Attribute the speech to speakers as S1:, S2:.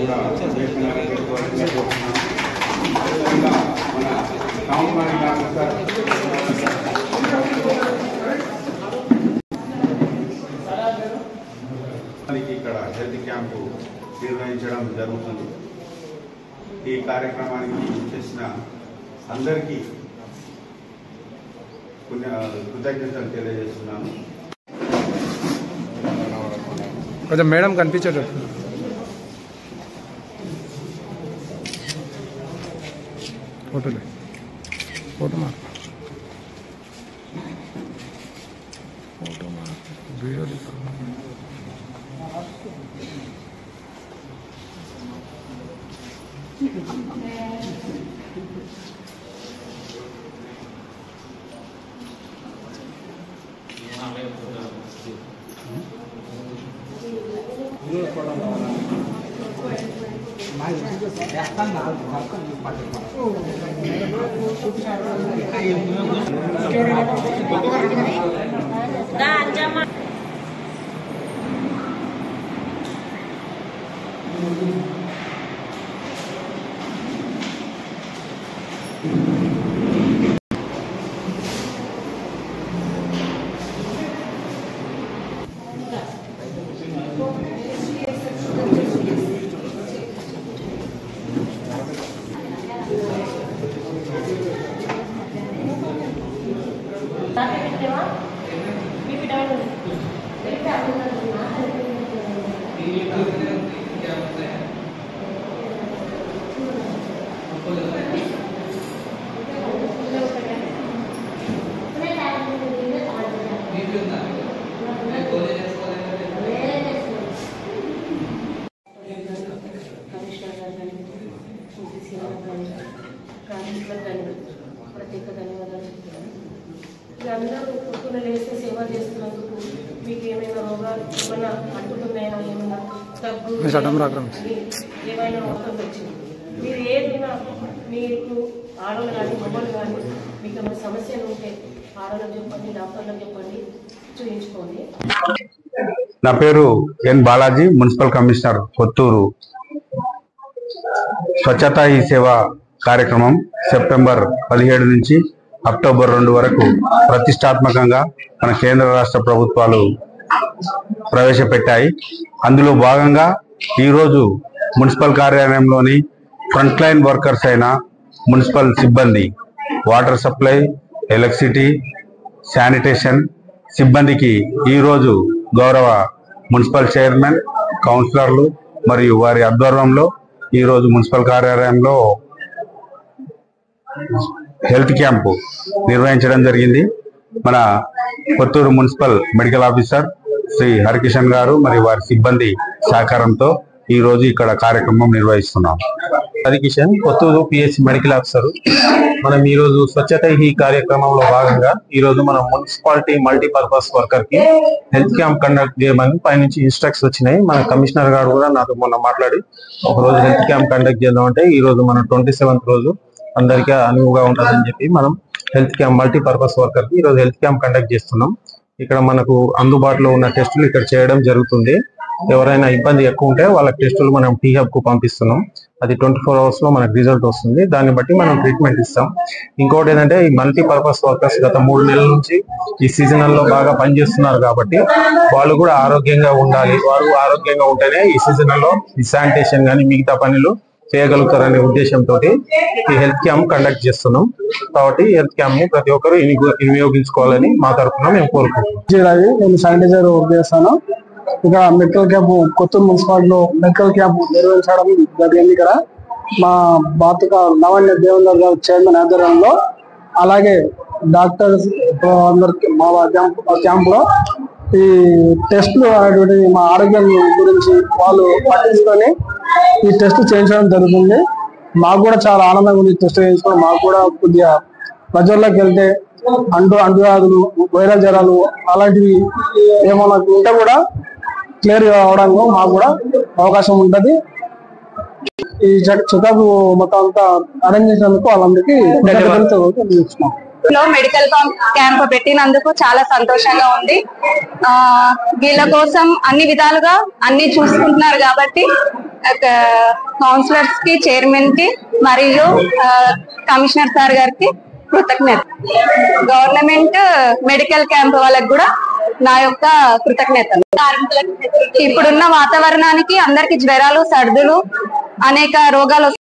S1: కూడా చేస్తున్నారని కోరుకుంటూ కోరుతున్నాను. అదేవిధంగా మన టౌన్ వారి డాక్టర్ మనకి ఇక్కడ హెల్త్ క్యాంపు నిర్వహించడం జరుగుతుంది ఈ కార్యక్రమానికి చేసిన అందరికీ పుణ్య కృతజ్ఞతలు తెలియజేస్తున్నాను
S2: కొంచెం మేడం కనిపించేటట్టు ఫోటోలే photo mark photo mark video
S3: commissioner garu కానీ సీఎం కానీ కార్మికులకు కానీ ప్రత్యేక ధన్యవాదాలు చెప్తున్నాను ఇక అందరూ పొద్దున లేస్తే సేవ చేస్తున్నందుకు మీకు ఏమైనా రోగాలు ఏమైనా అంటున్నాయా ఏమైనా దగ్గు
S2: మీ చట్టం ప్రకారం.
S3: ఏమైనా మొత్తం వచ్చింది మీరు ఏదైనా మీకు ఆడవాళ్ళు కానీ మమ్మల్ని కానీ మీకు ఏమైనా సమస్యలు ఉంటే ఆడవాళ్ళకి చెప్పండి డాక్టర్లకు చెప్పండి చూయించుకోండి
S1: నా పేరు N Balaji municipal commissioner Kothur Swachhata ఈ సేవ కార్యక్రమం సెప్టెంబర్ పదిహేడు నుంచి అక్టోబర్ రెండు వరకు ప్రతిష్టాత్మకంగా మన కేంద్ర రాష్ట్ర ప్రభుత్వాలు ప్రవేశపెట్టాయి అందులో భాగంగా ఈరోజు మున్సిపల్ కార్యాలయంలోని ఫ్రంట్ లైన్ వర్కర్స్ అయిన మున్సిపల్ సిబ్బంది వాటర్ సప్లై ఎలక్ట్రిసిటీ శానిటేషన్ సిబ్బందికి ఈరోజు గౌరవ మున్సిపల్ చైర్మన్ కౌన్సిలర్లు మరియు వారి ఆధ్వర్యంలో ఈరోజు మున్సిపల్ కార్యాలయంలో హెల్త్ క్యాంపు నిర్వహించడం జరిగింది మన Kothur municipal medical officer Shri Harikishan garu మరియు వారి సిబ్బంది సహకారంతో ఈ రోజు ఇక్కడ కార్యక్రమం నిర్వహిస్తున్నాం
S4: Harikishan Kothur PH medical officer మనం ఈ రోజు స్వచ్ఛత ఈ కార్యక్రమంలో భాగంగా ఈ రోజు మనం మున్సిపాలిటీ మల్టీపర్పస్ వర్కర్ కి హెల్త్ క్యాంప్ కండక్ట్ చేయమని పైనుంచి ఇన్స్ట్రక్ట్స్ వచ్చినాయి మన కమిషనర్ గారు కూడా నాతో మొన్న మాట్లాడి ఒక రోజు హెల్త్ క్యాంప్ కండక్ట్ చేద్దాం అంటే ఈ రోజు మనం ట్వంటీ సెవెంత్ రోజు అందరికీ అనువుగా ఉంటుందని చెప్పి మనం హెల్త్ క్యాంప్ మల్టీపర్పస్ వర్కర్ కి ఈ రోజు హెల్త్ క్యాంప్ కండక్ట్ చేస్తున్నాం ఇక్కడ మనకు అందుబాటులో ఉన్న టెస్టులు ఇక్కడ చేయడం జరుగుతుంది ఎవరైనా ఇబ్బంది ఎక్కువ ఉంటే వాళ్ళ టెస్టులు మనం టీ హబ్ కు పంపిస్తున్నాం అది ట్వంటీ ఫోర్ అవర్స్ లో మనకు రిజల్ట్ వస్తుంది దాన్ని బట్టి మనం ట్రీట్మెంట్ ఇస్తాం ఇంకోటి ఏంటంటే ఈ మల్టీ పర్పస్ వర్కర్స్ గత మూడు నెలల నుంచి ఈ సీజనల్ లో బాగా పనిచేస్తున్నారు కాబట్టి వాళ్ళు కూడా ఆరోగ్యంగా ఉండాలి వారు ఆరోగ్యంగా ఉంటేనే ఈ సీజనల్ లో ఈ శానిటేషన్ కానీ మిగతా పనులు చేయగలుగుతారనే ఉద్దేశంతో ఈ హెల్త్ క్యాంప్ కండక్ట్ చేస్తున్నాం కాబట్టి ఈ హెల్త్ క్యాంప్ ని ప్రతి ఒక్కరు వినియోగ- వినియోగించుకోవాలని మా తరఫున మేము కోరుకుంటున్నాం
S5: రవి నేను శానిటైజర్ వర్క్ చేస్తాను ఇక మెడికల్ క్యాంప్ కొత్తూరు మున్సిపాలిటీలో మెడికల్ క్యాంప్ నిర్వహించడం జరిగింది ఇక్కడ మా బాతుక నవన్య దేవేందర్ గారు చైర్మన్ ఆధ్వర్యంలో అలాగే డాక్టర్స్ అందరికి మా క్యాంప్ క్యాంప్ లో ఈ టెస్ట్లు అనేటువంటి మా ఆరోగ్యం గురించి వాళ్ళు పట్టించుకొని ఈ టెస్ట్ చేయించడం జరుగుతుంది మాకు కూడా చాలా ఆనందంగా ఉంది టెస్ట్ చేయించుకోవడం మాకు కూడా కొద్దిగా ప్రజల్లోకి వెళ్తే అంటు అంటువ్యాధులు వైరల్ జ్వరాలు అలాంటివి ఏమైనా ఉంటే కూడా క్లియర్ అవడానికి మాకు కూడా అవకాశం ఉంటది ఈ చెకప్ మొత్తం అంతా అరేంజ్ చేసినందుకు వాళ్ళందరికీ కృతజ్ఞతలు తెలియజేస్తున్నాం
S6: లో మెడికల్ క్యాంప్ పెట్టినందుకు చాలా సంతోషంగా ఉంది ఆ వీళ్ళ కోసం అన్ని విధాలుగా అన్ని చూసుకుంటున్నారు కాబట్టి కౌన్సిలర్స్ కి చైర్మన్ కి మరియు ఆ, కమిషనర్ సార్ గారికి కృతజ్ఞత గవర్నమెంట్ మెడికల్ క్యాంప్ వాళ్ళకి కూడా నా యొక్క కృతజ్ఞతలు ఇప్పుడున్న వాతావరణానికి అందరికి జ్వరాలు సర్దులు అనేక రోగాలు